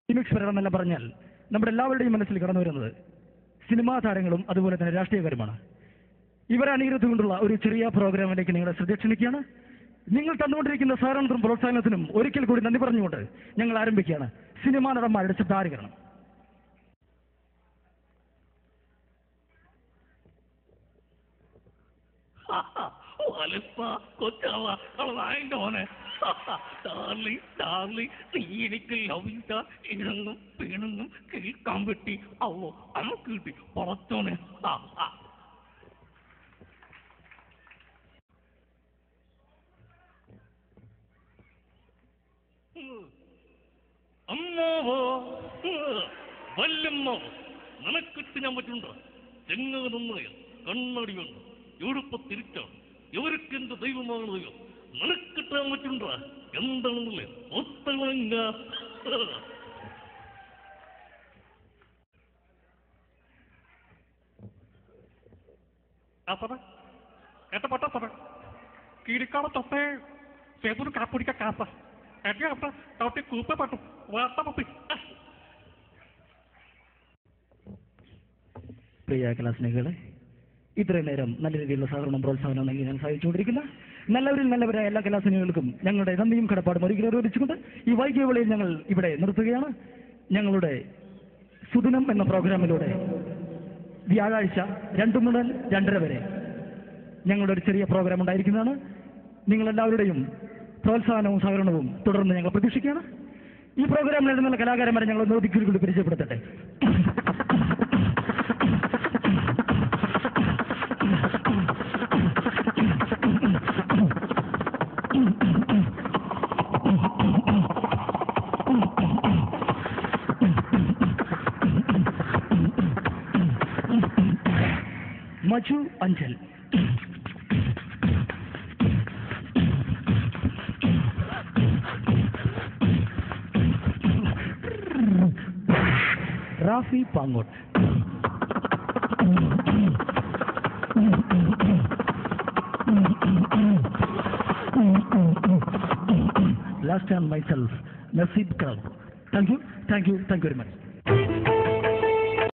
ലിമിക്സ് പ്രകടനം എന്നല്ല പറഞ്ഞാൽ നമ്മുടെ എല്ലാവരുടെയും മനസ്സിൽ കടന്നു വരുന്നത് സിനിമാ താരങ്ങളും അതുപോലെ തന്നെ രാഷ്ട്രീയക്കാരുമാണ് ഇവരെ അണിയിരത്തുകൊണ്ടുള്ള ഒരു ചെറിയ പ്രോഗ്രാമിലേക്ക് നിങ്ങളെ ശ്രദ്ധ ക്ഷണിക്കുകയാണ് നിങ്ങൾ തന്നുകൊണ്ടിരിക്കുന്ന സഹകരണത്തിനും പ്രോത്സാഹനത്തിനും ഒരിക്കൽ കൂടി നന്ദി പറഞ്ഞുകൊണ്ട് ഞങ്ങൾ ആരംഭിക്കുകയാണ് സിനിമാ നടന്മാരുടെ ശബ്ദാരികരണം വലുപ്പ കൊച്ചാവ കളവായന്റെ മോനെ ഡാർലി ഡാർലി നീ എനിക്ക് ലവിച്ച ഇണങ്ങും പിണങ്ങും കേൾക്കാൻ പറ്റി അവോ അമ്മക്ക് കിട്ടി പുറത്തോനെ ആ ആ അമ്മാവോ വല്ലമ്മാവോ നിനക്കിട്ട് ഞാൻ പറ്റുണ്ടോ ചെങ്ങ നിന്നയ കണ്ണടിയുണ്ട് എവിടുപ്പ തിരിച്ചാണ് ഇവർക്ക് എന്ത് ദൈവമാണെന്നോ നിനക്കിട്ടാൻ പറ്റുണ്ടോ എന്താണെന്നല്ലേ ഒത്തളങ്ങ Apa dah? Kata apa apa? Kiri kalau tope, saya pun kapur di kapa. Ini apa? Tahu ti kupa apa tuh? Wata apa? Ah, പ്രിയ കലാസ്നേഹികളെ ഇത്രയും നേരം നല്ല രീതിയിലുള്ള സഹകരണം പ്രോത്സാഹനം നൽകി ഞാൻ സഹായിച്ചുകൊണ്ടിരിക്കുന്ന നല്ലവരിൽ നല്ലവരായ എല്ലാ കലാസ്നേഹികൾക്കും ഞങ്ങളുടെ നന്ദിയും കടപ്പാടും ഒരിക്കലും നിർവഹിച്ചുകൊണ്ട് ഈ വൈകിയ വേളയിൽ ഞങ്ങൾ ഇവിടെ നിർത്തുകയാണ് ഞങ്ങളുടെ സുദിനം എന്ന പ്രോഗ്രാമിലൂടെ വ്യാഴാഴ്ച രണ്ടു മുതൽ രണ്ടര വരെ ഞങ്ങളുടെ ഒരു ചെറിയ പ്രോഗ്രാം ഉണ്ടായിരിക്കുന്നതാണ് നിങ്ങളെല്ലാവരുടെയും പ്രോത്സാഹനവും സഹകരണവും തുടർന്ന് ഞങ്ങൾ പ്രതീക്ഷിക്കുകയാണ് ഈ പ്രോഗ്രാമിൽ എഴുതുന്ന കലാകാരന്മാരെ ഞങ്ങൾ ഒരിക്കൽ കൂടി പരിചയപ്പെടുത്തട്ടെ Maju Anchal Rafi Pangode last and myself Naseeb കർ thank you thank you thank you very much